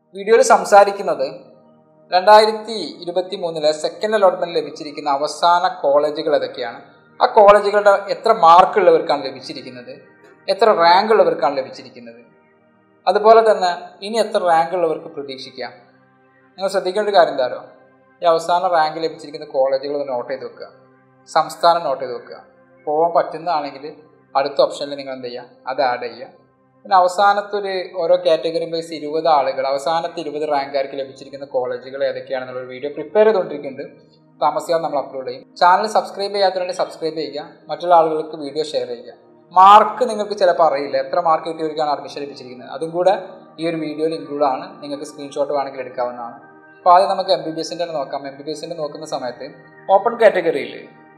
വീഡിയോയിൽ സംസാരിക്കുന്നത് രണ്ടായിരത്തി ഇരുപത്തി മൂന്നിലെ സെക്കൻഡ് അലോട്ട്മെന്റ് ലഭിച്ചിരിക്കുന്ന അവസാന കോളേജുകൾ ഏതൊക്കെയാണ് ആ കോളേജുകളുടെ എത്ര മാർക്ക് ഉള്ളവർക്കാണ് ലഭിച്ചിരിക്കുന്നത് എത്ര റാങ്ക് ഉള്ളവർക്കാണ് ലഭിച്ചിരിക്കുന്നത് അതുപോലെ തന്നെ ഇനി എത്ര റാങ്ക് ഉള്ളവർക്ക് പ്രതീക്ഷിക്കാം നിങ്ങൾ ശ്രദ്ധിക്കേണ്ട ഒരു കാര്യം എന്താണോ ഈ അവസാന റാങ്ക് ലഭിച്ചിരിക്കുന്ന കോളേജുകൾ ഒന്ന് നോട്ട് ചെയ്ത് വെക്കുക സംസ്ഥാനം നോട്ട് ചെയ്ത് വെക്കുക പോകാൻ പറ്റുന്നതാണെങ്കിൽ അടുത്ത ഓപ്ഷനിൽ നിങ്ങൾ എന്ത് ചെയ്യുക അത് ആഡ് ചെയ്യുക പിന്നെ അവസാനത്തെ ഒരു ഓരോ കാറ്റഗറി ബേസ് ഇരുപത് ആളുകൾ അവസാനത്തെ ഇരുപത് റാങ്കുകാർക്ക് ലഭിച്ചിരിക്കുന്ന കോളേജുകൾ ഏതൊക്കെയാണെന്നുള്ള ഒരു വീഡിയോ പ്രിപ്പയർ ചെയ്തുകൊണ്ടിരിക്കുന്നുണ്ട് താമസിയാതെ നമ്മൾ അപ്ലോഡ് ചെയ്യും ചാനൽ സബ്സ്ക്രൈബ് ചെയ്യാത്തവരുണ്ടെങ്കിൽ സബ്സ്ക്രൈബ് ചെയ്യുക മറ്റുള്ള ആളുകൾക്ക് വീഡിയോ ഷെയർ ചെയ്യുക മാർക്ക് നിങ്ങൾക്ക് ചിലപ്പോൾ അറിയില്ല എത്ര മാർക്ക് കിട്ടിയവർക്കാണ് അഡ്മിഷൻ ലഭിച്ചിരിക്കുന്നത് അതും കൂടെ ഈ ഒരു വീഡിയോയിൽ ഇൻക്ലൂഡ് ആണ് നിങ്ങൾക്ക് സ്ക്രീൻഷോട്ട് വേണമെങ്കിൽ എടുക്കാവുന്നതാണ് അപ്പോൾ ആദ്യം നമുക്ക് എം ബി ബി എസിൻ്റെ നോക്കാം എം ബി ബി എസിൻ്റെ നോക്കുന്ന സമയത്ത് ഓപ്പൺ കാറ്റഗറിയിൽ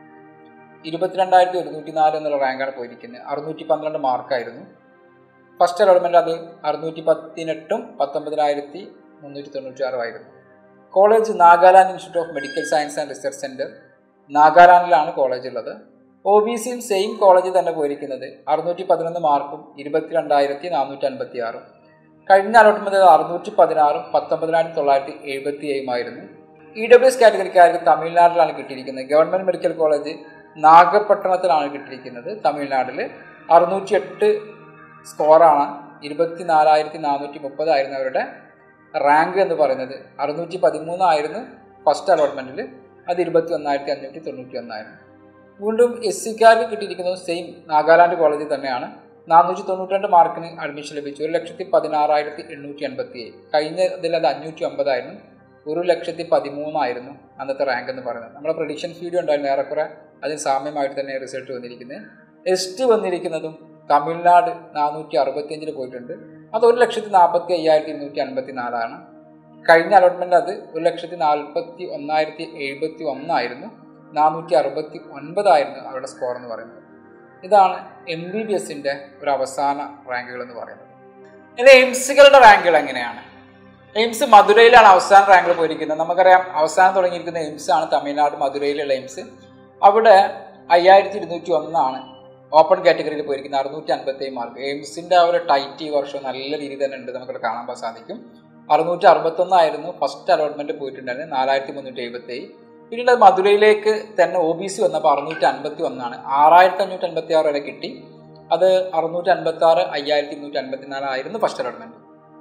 ഇരുപത്തിരണ്ടായിരത്തി ഒരുന്നൂറ്റി നാല് എന്നുള്ള റാങ്കാണ് പോയിരിക്കുന്നത് അറുന്നൂറ്റി പന്ത്രണ്ട് മാർക്കായിരുന്നു ഫസ്റ്റ് അലോട്ട്മെൻറ്റ് അത് അറുന്നൂറ്റി പതിനെട്ടും പത്തൊമ്പതിനായിരത്തി മുന്നൂറ്റി തൊണ്ണൂറ്റി ആറുമായിരുന്നു college Nagaland institute of medical science and research centre നാഗാലാൻഡിലാണ് കോളേജ് ഉള്ളത് ഒ ബി സിയും സെയിം കോളേജിൽ തന്നെ പോയിരിക്കുന്നത് അറുന്നൂറ്റി പതിനൊന്ന് മാർക്കും ഇരുപത്തിരണ്ടായിരത്തി നാനൂറ്റി അൻപത്തി ആറും കഴിഞ്ഞ അലോട്ട്മെൻറ്റ് അറുന്നൂറ്റി പതിനാറും പത്തൊമ്പതിനായിരത്തി തൊള്ളായിരത്തി എഴുപത്തി ഏഴുമായിരുന്നു ഇ ഡബ്ല്യു എസ് കാറ്റഗറിക്കാർക്ക് തമിഴ്നാട്ടിലാണ് കിട്ടിയിരിക്കുന്നത് ഗവൺമെൻറ് മെഡിക്കൽ കോളേജ് നാഗപട്ടണത്തിലാണ് കിട്ടിയിരിക്കുന്നത് തമിഴ്നാട്ടിൽ അറുന്നൂറ്റി എട്ട് സ്കോറാണ് ഇരുപത്തി നാലായിരത്തി നാനൂറ്റി മുപ്പതായിരുന്നു അവരുടെ റാങ്ക് എന്ന് പറയുന്നത് അറുന്നൂറ്റി പതിമൂന്നായിരുന്നു ഫസ്റ്റ് അലോട്ട്മെൻറ്റിൽ അത് ഇരുപത്തി ഒന്നായിരത്തി അഞ്ഞൂറ്റി തൊണ്ണൂറ്റി ഒന്നായിരുന്നു വീണ്ടും എസ് സിക്കാർക്ക് കിട്ടിയിരിക്കുന്നത് സെയിം നാഗാലാൻഡ് കോളേജിൽ തന്നെയാണ് നാനൂറ്റി തൊണ്ണൂറ്റി മാർക്കിന് അഡ്മിഷൻ ലഭിച്ചു ഒരു ലക്ഷത്തി പതിനാറായിരത്തി എണ്ണൂറ്റി എൺപത്തി ഏഴ് കഴിഞ്ഞ ഇതിൽ അത് അഞ്ഞൂറ്റി ഒമ്പതായിരുന്നു ഒരു ലക്ഷത്തി പതിമൂന്നായിരുന്നു അന്നത്തെ റാങ്ക് എന്ന് പറയുന്നത് നമ്മുടെ പ്രഡിക്ഷൻസ് വീഡിയോ ഉണ്ടായിരുന്നു ഏറെക്കുറെ അതിന് സാമ്യമായിട്ട് തന്നെ റിസൾട്ട് വന്നിരിക്കുന്നത് എസ് ടി വന്നിരിക്കുന്നതും തമിഴ്നാട് നാനൂറ്റി അറുപത്തിയഞ്ചിൽ പോയിട്ടുണ്ട് അത് ഒരു ലക്ഷത്തി നാൽപ്പത്തി അയ്യായിരത്തി ഇരുന്നൂറ്റി അൻപത്തി നാലാണ് കഴിഞ്ഞ അലോട്ട്മെൻറ്റ് അത് ഒരു ലക്ഷത്തി നാൽപ്പത്തി ഒന്നായിരത്തി എഴുപത്തി ഒന്നായിരുന്നു നാനൂറ്റി അറുപത്തി ഒൻപതായിരുന്നു അവരുടെ സ്കോർ എന്ന് പറയുന്നത് ഇതാണ് എം ബി ബി എസിൻ്റെ ഒരു അവസാന റാങ്കുകൾ എന്ന് പറയുന്നത് ഇനി എയിംസുകളുടെ റാങ്കുകൾ എങ്ങനെയാണ് എയിംസ് മധുരയിലാണ് അവസാന റാങ്കിൽ പോയിരിക്കുന്നത് നമുക്കറിയാം അവസാനം തുടങ്ങിയിരിക്കുന്ന എയിംസ് ആണ് തമിഴ്നാട് മധുരയിലുള്ള എയിംസ് അവിടെ അയ്യായിരത്തി ഇരുന്നൂറ്റി ഒന്നാണ് ഓപ്പൺ കാറ്റഗറിയിൽ പോയിരിക്കുന്നത് അറുന്നൂറ്റി അൻപത്തി മാർക്ക് എയിംസിൻ്റെ ആ ഒരു ടൈറ്റ് ഈ വർഷം നല്ല രീതിയിൽ തന്നെ ഉണ്ട് നമുക്കിവിടെ കാണാൻ സാധിക്കും അറുന്നൂറ്റി അറുപത്തൊന്നായിരുന്നു ഫസ്റ്റ് അലോട്ട്മെൻറ്റ് പോയിട്ടുണ്ടായിരുന്നു നാലായിരത്തി മുന്നൂറ്റി എഴുപത്തി പിന്നീട് അത് മധുരയിലേക്ക് തന്നെ ഒ ബി സി വന്നപ്പോൾ അറുന്നൂറ്റി അൻപത്തി ഒന്നാണ് ആറായിരത്തി അഞ്ഞൂറ്റി അൻപത്തി ആറ് വരെ കിട്ടി അത് അറുന്നൂറ്റി അൻപത്തി ആറ് അയ്യായിരത്തി ഇരുന്നൂറ്റി അൻപത്തി നാലായിരുന്നു first allotment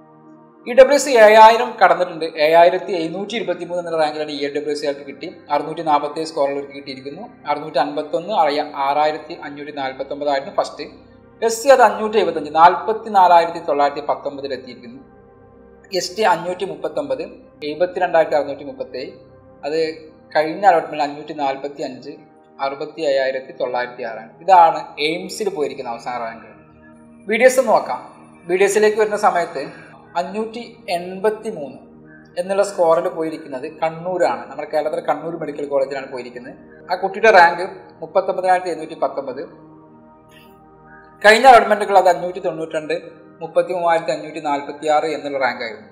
E W C ഏഴായിരം കടന്നിട്ടുണ്ട് ഏഴായിരത്തി എഴുന്നൂറ്റി ഇരുപത്തി മൂന്ന് എന്ന റാങ്കിലാണ് ഇ ഡബ്ല്യു സി ആർക്ക് കിട്ടി അറുന്നൂറ്റി നാൽപ്പത്തി സ്കോറുള്ളവർക്ക് കിട്ടിയിരിക്കുന്നു അറുന്നൂറ്റി അൻപത്തൊന്ന് അറിയാം ആറായിരത്തി അഞ്ഞൂറ്റി നാൽപ്പത്തി ഒമ്പതായിരുന്നു ഫസ്റ്റ് എസ് സി അത് അഞ്ഞൂറ്റി എഴുപത്തഞ്ച് നാൽപ്പത്തി നാലായിരത്തി തൊള്ളായിരത്തി പത്തൊമ്പതിൽ എത്തിയിരിക്കുന്നു എസ് ടി അഞ്ഞൂറ്റി മുപ്പത്തൊമ്പത് എഴുപത്തി രണ്ടായിരത്തി അറുന്നൂറ്റി മുപ്പത്തേഴ് അത് കഴിഞ്ഞ അലോട്ട്മെൻറ്റിൽ അഞ്ഞൂറ്റി നാൽപ്പത്തി അഞ്ച് അറുപത്തി അയ്യായിരത്തി തൊള്ളായിരത്തി ആറാണ് ഇതാണ് എയിംസിൽ പോയിരിക്കുന്ന അവസാന റാങ്ക് ബി ഡി എസ് നോക്കാം ബി ഡി എസിലേക്ക് വരുന്ന സമയത്ത് അഞ്ഞൂറ്റി എൺപത്തി മൂന്ന് എന്നുള്ള സ്കോറിൽ പോയിരിക്കുന്നത് കണ്ണൂരാണ് നമ്മുടെ കേരളത്തിലെ കണ്ണൂർ മെഡിക്കൽ കോളേജിലാണ് പോയിരിക്കുന്നത് ആ കുട്ടിയുടെ റാങ്ക് മുപ്പത്തൊമ്പതിനായിരത്തി എഴുന്നൂറ്റി പത്തൊമ്പത് കഴിഞ്ഞ അലോട്ട്മെൻറ്റുകൾ അത് അഞ്ഞൂറ്റി തൊണ്ണൂറ്റി രണ്ട് മുപ്പത്തി മൂവായിരത്തി അഞ്ഞൂറ്റി നാൽപ്പത്തി ആറ് എന്നുള്ള റാങ്കായിരുന്നു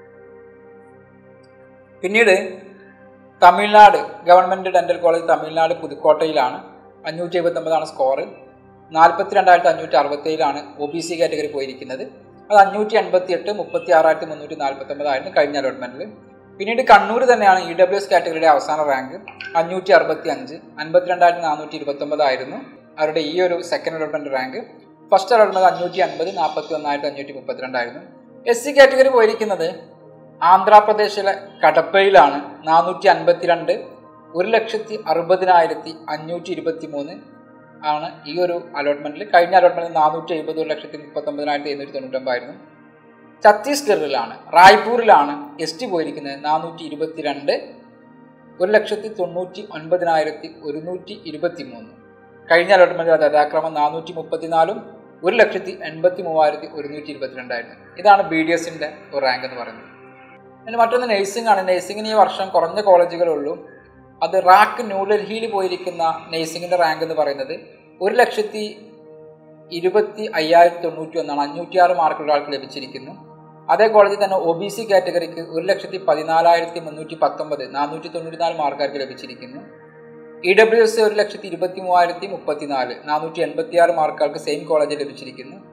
പിന്നീട് Tamil Nadu government dental college Tamil Nadu പുതുക്കോട്ടയിലാണ് അഞ്ഞൂറ്റി എഴുപത്തൊമ്പതാണ് സ്കോറ് നാൽപ്പത്തി രണ്ടായിരത്തി അഞ്ഞൂറ്റി അറുപത്തേഴിലാണ് ഒ ബി സി കാറ്റഗറി പോയിരിക്കുന്നത് അത് അഞ്ഞൂറ്റി എൺപത്തി എട്ട് മുപ്പത്തി ആറായിരത്തി മുന്നൂറ്റി നാൽപ്പത്തി ഒമ്പതായിരുന്നു കഴിഞ്ഞ അലോട്ട്മെൻറ്റിൽ പിന്നീട് കണ്ണൂർ തന്നെയാണ് ഇ ഡബ്ല്യു എസ് കാറ്റഗറിയുടെ അവസാന റാങ്ക് അഞ്ഞൂറ്റി അറുപത്തി അഞ്ച് അൻപത്തിരണ്ടായിരത്തി നാനൂറ്റി ഇരുപത്തൊമ്പതായിരുന്നു അവരുടെ ഈ ഒരു second allotment rank first allotment അഞ്ഞൂറ്റി അൻപത് നാൽപ്പത്തി ഒന്നായിരത്തി അഞ്ഞൂറ്റി മുപ്പത്തിരണ്ടായിരുന്നു എസ് സി കാറ്റഗറി പോയിരിക്കുന്നത് ആന്ധ്രാപ്രദേശിലെ കടപ്പയിലാണ് നാനൂറ്റി അൻപത്തിരണ്ട് ഒരു ലക്ഷത്തി അറുപതിനായിരത്തി അഞ്ഞൂറ്റി ഇരുപത്തി മൂന്ന് ആണ് ഈ ഒരു അലോട്ട്മെൻറ്റിൽ കഴിഞ്ഞ അലോട്ട്മെൻറ്റിൽ നാനൂറ്റി എഴുപത് ഒരു ലക്ഷത്തി മുപ്പത്തൊമ്പതിനായിരത്തി എഴുന്നൂറ്റി തൊണ്ണൂറ്റൊമ്പതായിരുന്നു ഛത്തീസ്ഗഡിലാണ് റായ്പൂരിലാണ് എസ് ടി പോയിരിക്കുന്നത് നാനൂറ്റി ഇരുപത്തിരണ്ട് ഒരു ലക്ഷത്തി തൊണ്ണൂറ്റി ഒൻപതിനായിരത്തി ഒരുന്നൂറ്റി ഇരുപത്തി മൂന്ന് കഴിഞ്ഞ അലോട്ട്മെൻറ്റിൽ അത് യഥാക്രമം നാനൂറ്റി മുപ്പത്തിനാലും ഒരു ലക്ഷത്തി എൺപത്തി മൂവായിരത്തി ഒരുന്നൂറ്റി ഇരുപത്തിരണ്ടായിരുന്നു ഇതാണ് ബി ഡി എസിൻ്റെ ഒരു റാങ്ക് എന്ന് പറയുന്നത് പിന്നെ മറ്റൊന്ന് നഴ്സിംഗ് ആണ് നഴ്സിംഗിന് ഈ വർഷം കുറഞ്ഞ കോളേജുകളേ ഉള്ളൂ അത് റാക്ക് ന്യൂഡൽഹിയിൽ പോയിരിക്കുന്ന നഴ്സിംഗിൻ്റെ റാങ്ക് എന്ന് പറയുന്നത് ഒരു ലക്ഷത്തി ഇരുപത്തി അയ്യായിരത്തി തൊണ്ണൂറ്റി ഒന്നാണ് അഞ്ഞൂറ്റിയാറ് മാർക്കുള്ള ആൾക്ക് ലഭിച്ചിരിക്കുന്നു അതേ കോളേജിൽ തന്നെ ഒ ബി സി കാറ്റഗറിക്ക് ഒരു ലക്ഷത്തി പതിനാലായിരത്തി മുന്നൂറ്റി പത്തൊമ്പത് നാനൂറ്റി തൊണ്ണൂറ്റി നാല് മാർക്കാർക്ക് ലഭിച്ചിരിക്കുന്നു ഇ ഡബ്ല്യു എസ് ഒരു ലക്ഷത്തി ഇരുപത്തി മൂവായിരത്തി മുപ്പത്തി നാല് നാനൂറ്റി എൺപത്തി ആറ് മാർക്കാർക്ക് സെയിം കോളേജിൽ ലഭിച്ചിരിക്കുന്നു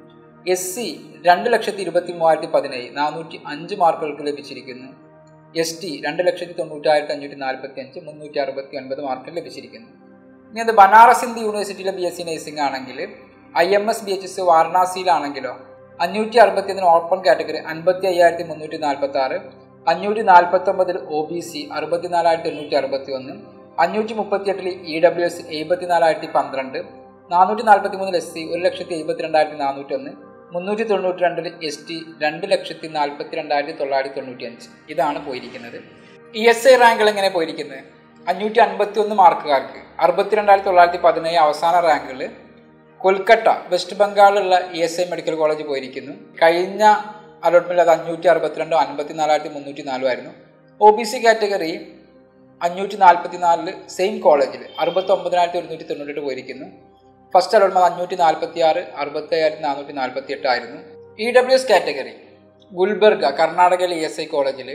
എസ് സി രണ്ട് ലക്ഷത്തി ഇരുപത്തി മൂവായിരത്തി പതിനേഴ് നാനൂറ്റി അഞ്ച് മാർക്കുകൾക്ക് ലഭിച്ചിരിക്കുന്നു എസ് ടി രണ്ട് ലക്ഷത്തി തൊണ്ണൂറ്റായിരത്തി അഞ്ഞൂറ്റി നാൽപ്പത്തി അഞ്ച് മുന്നൂറ്റി അറുപത്തി ഒൻപത് മാർക്കിൽ ലഭിച്ചിരിക്കുന്നു ഇനി അത് ബനാറസ് ഹിന്ദു യൂണിവേഴ്സിറ്റിയിലെ ബി എസ് സി നഴ്സിംഗ് ആണെങ്കിൽ I M S B H S വാരണാസിയിലാണെങ്കിലോ അഞ്ഞൂറ്റി അറുപത്തി ഒന്നിന് ഓപ്പൺ കാറ്റഗറി അൻപത്തി അയ്യായിരത്തി മുന്നൂറ്റി നാൽപ്പത്തി ആറ് അഞ്ഞൂറ്റി നാൽപ്പത്തി ഒമ്പതിൽ ഒ ബി സി അറുപത്തിനാലായിരത്തി എണ്ണൂറ്റി അറുപത്തി ഒന്ന് അഞ്ഞൂറ്റി മുപ്പത്തി എട്ടിൽ ഇ ഡബ്ല്യു എസ് എഴുപത്തിനാലായിരത്തി പന്ത്രണ്ട് നാനൂറ്റി നാൽപ്പത്തി മൂന്നിൽ എസ് സി ഒരു ലക്ഷത്തി എഴുപത്തി രണ്ടായിരത്തി നാനൂറ്റി ഒന്ന് മുന്നൂറ്റി തൊണ്ണൂറ്റി രണ്ടിൽ എസ് ടി രണ്ട് ലക്ഷത്തി നാൽപ്പത്തി രണ്ടായിരത്തി തൊള്ളായിരത്തി തൊണ്ണൂറ്റി അഞ്ച് ഇതാണ് പോയിരിക്കുന്നത് ഇ എസ് ഐ റാങ്കുകൾ എങ്ങനെ പോയിരിക്കുന്നത് അഞ്ഞൂറ്റി അൻപത്തി ഒന്ന് മാർക്കുകാർക്ക് അറുപത്തിരണ്ടായിരത്തി തൊള്ളായിരത്തി പതിനേഴ് അവസാന റാങ്കുകൾ കൊൽക്കട്ട വെസ്റ്റ് ബംഗാളിലുള്ള E S I medical college പോയിരിക്കുന്നു കഴിഞ്ഞ അലോട്ട്മെൻറ്റിൽ അത് അഞ്ഞൂറ്റി അറുപത്തിരണ്ടോ അൻപത്തി നാലായിരത്തി മുന്നൂറ്റി നാലും ആയിരുന്നു ഒ ബി സി കാറ്റഗറി അഞ്ഞൂറ്റി നാൽപ്പത്തി നാലില് സെയിം കോളേജിൽ അറുപത്തി ഒമ്പതിനായിരത്തി ഒരുന്നൂറ്റി തൊണ്ണൂറ്റെട്ട് പോയിരിക്കുന്നു ഫസ്റ്റ് അലോട്ട്മെന്റ് അഞ്ഞൂറ്റി നാൽപ്പത്തി ആറ് അറുപത്തി അയ്യായിരത്തി നാനൂറ്റി നാൽപ്പത്തി എട്ടായിരുന്നു E W S category Gulbarga കർണാടകയിലെ ഇ എസ് ഐ കോളേജിൽ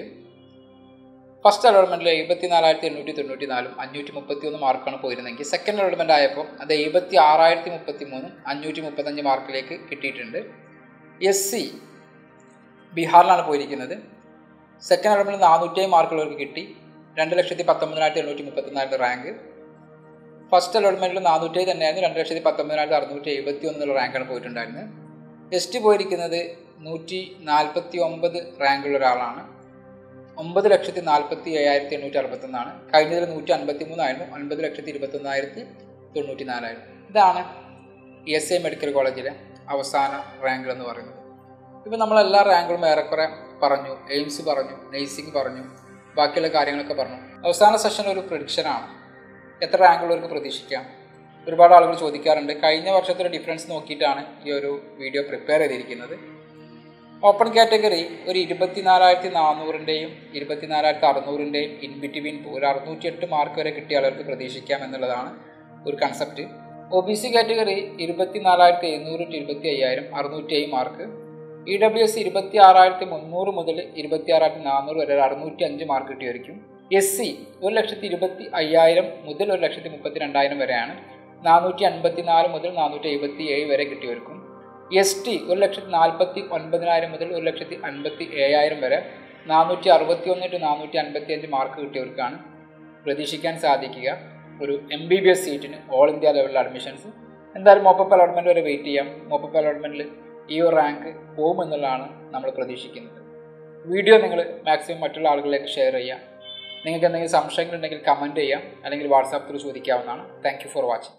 ഫസ്റ്റ് അലോട്ട്മെൻറ്റിൽ എഴുപത്തി നാലായിരത്തി എണ്ണൂറ്റി തൊണ്ണൂറ്റി നാലും അഞ്ഞൂറ്റി മുപ്പത്തി ഒന്ന് മാർക്കാണ് പോയിരുന്നെങ്കിൽ സെക്കൻഡ് അലോട്ട്മെൻറ്റ് ആയപ്പോൾ അത് എഴുപത്തി ആറായിരത്തി മുപ്പത്തി മൂന്നും അഞ്ഞൂറ്റി മുപ്പത്തഞ്ച് മാർക്കിലേക്ക് കിട്ടിയിട്ടുണ്ട് എസ് സി ബീഹാറിലാണ് പോയിരിക്കുന്നത് സെക്കൻഡ് അലോട്ട്മെൻറ്റിൽ നാനൂറ്റി മാർക്കുള്ളവർക്ക് കിട്ടി രണ്ട് ലക്ഷത്തി പത്തൊമ്പതിനായിരത്തി എണ്ണൂറ്റി മുപ്പത്തിനാലിൻ്റെ റാങ്ക് ഫസ്റ്റ് അലോട്ട്മെൻറ്റിൽ നാനൂറ്റി തന്നെയായിരുന്നു രണ്ട് ലക്ഷത്തി പത്തൊമ്പതിനായിരത്തി അറുന്നൂറ്റി എഴുപത്തി ഒന്നുള്ള റാങ്കാണ് പോയിട്ടുണ്ടായിരുന്നത് എസ് ടി പോയിരിക്കുന്നത് നൂറ്റി നാൽപ്പത്തി ഒമ്പത് റാങ്കുള്ള ഒരാളാണ് ഒമ്പത് ലക്ഷത്തി നാൽപ്പത്തി ഏഴായിരത്തി എണ്ണൂറ്റി അറുപത്തൊന്നാണ് കഴിഞ്ഞതിൽ നൂറ്റി അൻപത്തി മൂന്നായിരുന്നു ഒൻപത് ലക്ഷത്തി ഇരുപത്തൊന്നായിരത്തി തൊണ്ണൂറ്റി നാലായിരുന്നു ഇതാണ് ഇ എസ് ഐ മെഡിക്കൽ കോളേജിലെ അവസാന റാങ്കുകൾ എന്ന് പറയുന്നത് ഇപ്പോൾ നമ്മൾ എല്ലാ റാങ്കുകളും ഏറെക്കുറെ പറഞ്ഞു എയിംസ് പറഞ്ഞു നെയ്സിംഗ് പറഞ്ഞു ബാക്കിയുള്ള കാര്യങ്ങളൊക്കെ പറഞ്ഞു അവസാന സെഷൻ ഒരു പ്രഡിക്ഷനാണ് എത്ര റാങ്കുള്ളവർക്ക് പ്രതീക്ഷിക്കാം ഒരുപാട് ആളുകൾ ചോദിക്കാറുണ്ട് കഴിഞ്ഞ വർഷത്തെ ഡിഫറൻസ് നോക്കിയിട്ടാണ് ഈ ഒരു വീഡിയോ പ്രിപ്പയർ ചെയ്തിരിക്കുന്നത് ഓപ്പൺ കാറ്റഗറി ഒരു ഇരുപത്തിനാലായിരത്തി നാനൂറിൻ്റെയും ഇരുപത്തിനാലായിരത്തി അറുന്നൂറിൻ്റെയും ഇൻ ബിറ്റ്വീൻ ഒരു അറുന്നൂറ്റി എട്ട് മാർക്ക് വരെ കിട്ടിയ ആളുകൾക്ക് പ്രതീക്ഷിക്കാം എന്നുള്ളതാണ് ഒരു concept O B C category ഇരുപത്തിനാലായിരത്തി എഴുന്നൂറ് ടു ഇരുപത്തി അയ്യായിരം അറുന്നൂറ്റി ഏഴ് മാർക്ക് ഇ ഡബ്ല്യു എസ് ഇരുപത്തി ആറായിരത്തി മുന്നൂറ് മുതൽ ഇരുപത്തി ആറായിരത്തി നാനൂറ് വരെ അറുന്നൂറ്റി അഞ്ച് മാർക്ക് കിട്ടിയായിരിക്കും എസ് സി ഒരു ലക്ഷത്തി ഇരുപത്തി അയ്യായിരം മുതൽ ഒരു ലക്ഷത്തി മുപ്പത്തി രണ്ടായിരം വരെയാണ് നാനൂറ്റി അൻപത്തി നാല് മുതൽ നാനൂറ്റി എഴുപത്തി ഏഴ് വരെ കിട്ടിയവർക്കും എസ് ടി ഒരു ലക്ഷത്തി നാൽപ്പത്തി ഒൻപതിനായിരം മുതൽ ഒരു ലക്ഷത്തി അൻപത്തി ഏഴായിരം വരെ നാനൂറ്റി അറുപത്തി ഒന്ന് ടു നാനൂറ്റി അൻപത്തി അഞ്ച് മാർക്ക് കിട്ടിയവർക്കാണ് പ്രതീക്ഷിക്കാൻ സാധിക്കുക ഒരു എം ബി ബി എസ് സീറ്റിന് ഓൾ ഇന്ത്യ ലെവലിൽ അഡ്മിഷൻസ് എന്തായാലും മോപ്പപ്പ് അലോട്ട്മെൻറ്റ് വരെ വെയിറ്റ് ചെയ്യാം മോപ്പപ്പ് അലോട്ട്മെൻറ്റിൽ ഈ ഒരു റാങ്ക് പോകുമെന്നുള്ളതാണ് നമ്മൾ പ്രതീക്ഷിക്കുന്നത് വീഡിയോ നിങ്ങൾ മാക്സിമം മറ്റുള്ള ആളുകളിലേക്ക് ഷെയർ ചെയ്യാം നിങ്ങൾക്ക് എന്തെങ്കിലും സംശയങ്ങളുണ്ടെങ്കിൽ കമൻറ്റ് ചെയ്യാം അല്ലെങ്കിൽ വാട്സാപ്പ് ത്രൂ ചോദിക്കാവുന്നതാണ് താങ്ക് ഫോർ വാച്ചിങ്